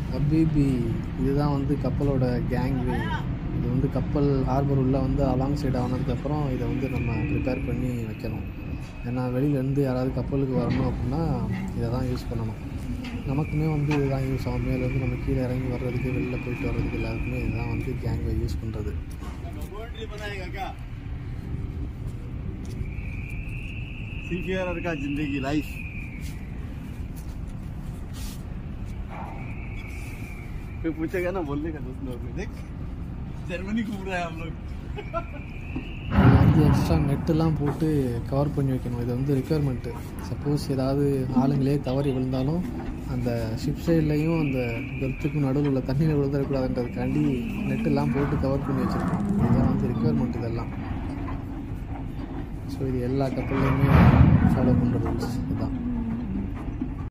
ஹபீபி இதுதான் வந்து கப்பலோட கேங்வே இது வந்து கப்பல் ஹார்பர் உள்ள வந்து அலாங் சைடு ஆனதுக்கப்புறம் இதை வந்து நம்ம ப்ரிப்பேர் பண்ணி வைக்கணும் ஏன்னா வெளியிலேருந்து யாராவது கப்பலுக்கு வரணும் அப்படின்னா இதை தான் யூஸ் பண்ணணும் நமக்குமே வந்து இதுதான் யூஸ் ஆகும் மேலேருந்து நம்ம கீழே இறங்கி வர்றதுக்கு வெளில போயிட்டு வர்றதுக்கு எல்லாருக்குமே இதுதான் வந்து கேங்வே யூஸ் பண்ணுறது सीफेयर का जिंदगी लाइफ कोई पूछेगा ना बोलने का दोस्त लोग देख जर्मनी घूम रहा है हम लोग இது வந்து எக்ஸ்ட்ரா நெட்டெல்லாம் போட்டு கவர் பண்ணி வைக்கணும் இது வந்து ரெக்குயர்மெண்ட்டு சப்போஸ் ஏதாவது ஆளுங்களே தவறி விழுந்தாலும் அந்த ஷிப் சைட்லேயும் அந்த பெர்த்துக்கும் நடுவில் உள்ள தண்ணியில் விழுந்துடக்கூடாதுன்றதுக்காண்டி நெட்டெல்லாம் போட்டு கவர் பண்ணி வச்சுருக்கோம் இதுதான் வந்து ரெக்குயர்மெண்ட் இதெல்லாம் ஸோ இது எல்லா கப்பல்லையுமே ஃபாலோ பண்ணுற ரூல்ஸ் இதுதான்